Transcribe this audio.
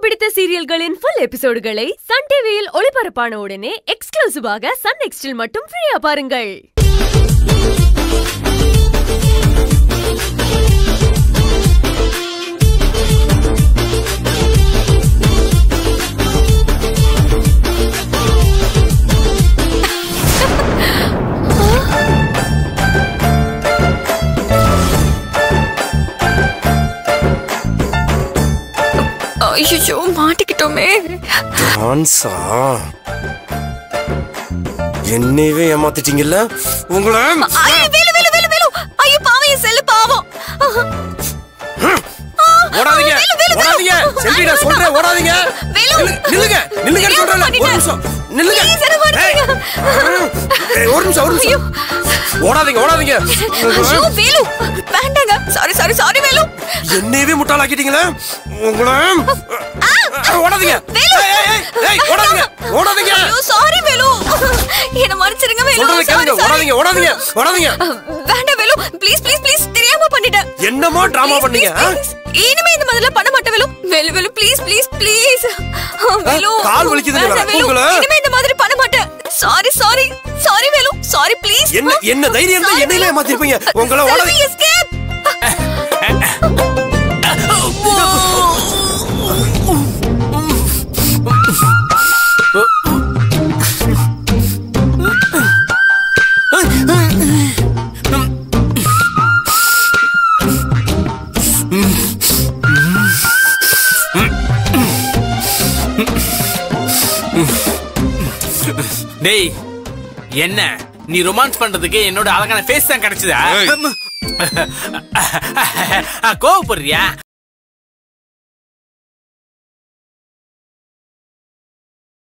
பிடித்த சீரியல்களின் full எபிசோடுகளை Sun டிவியில் ஒளிபரப்பான உடனே எக்ஸ்க்ளூசிவாக சன் நெக்ஸ்டில் மட்டும் ஃப்ரீயா பாருங்கள் ஐயோ மாட்டிக்கிட்டோமே டான்ஸா என்னையவே ஏமாத்திட்டீங்கல்ல உங்களை ஐயோ வேலு வேலு வேலு வேலு ஐயோ பாவம் என் செல்லு பாவம் ஓடாதீங்க வேலு, வேலு, வேலு. ஓடாதீங்க செல்வி நான் சொல்றேன் ஓடாதீங்க வேலு. நில்லு- நில்லுங்க நில்லுங்க தெரியாம சொல்றேன் ஒரு பண்ணிட்டேன். நிமிஷம் நில்லுங்க Please, என்ன பண்ணுறீங்க? ஏய். ஏய், ஒரு நிமிஷம் ஒரு நிமிஷம் ஓடாதீங்க ஓடாதீங்க ஐயோ வேலு வேண்டாங்க சாரி சாரி சாரி வேலு என்னையவே முட்டாளாக்கிட்டீங்களே உங்களை ஓடாதீங்க வேலு. ஏய், ஏய், ஏய், ஏய், ஓடாதீங்க ஓடாதீங்க ஐயோ சாரி வேலு என்ன மன்னிச்சிருங்க வேலு சொல்றதை sorry, கேளுங்க sorry. ஓடாதீங்க ஓடாதீங்க ஓடாதீங்க வேண்டாம் வேலு ப்ளீஸ் ப்ளீஸ் ப்ளீஸ் தெரியாம பண்ணிட்டேன் என்னமோ டிராமா Please, பண்ணீங்க please, ஆ? please. இனிமே இந்த மாதிரிலாம் பண்ண மாட்டேன் Velu Velu Velu please please please Velu கால் வலிக்குதுன்னு வேண்டாம், வேற. வேலு. உங்களை? இனிமே இந்த மாதிரி பண்ண மாட்டேன் sorry sorry sorry Velu sorry please என்ன என்ன தைரியம் இருந்தா என்னையில ஏமாத்திருப்பீங்க உங்களை ஓடாதீங்க எஸ்கேப் டேய் என்ன நீ ரொமான்ஸ் பண்றதுக்கு என்னோட அழகான ஃபேஸ் தான் கிடைச்சதா கோவப்படுறியா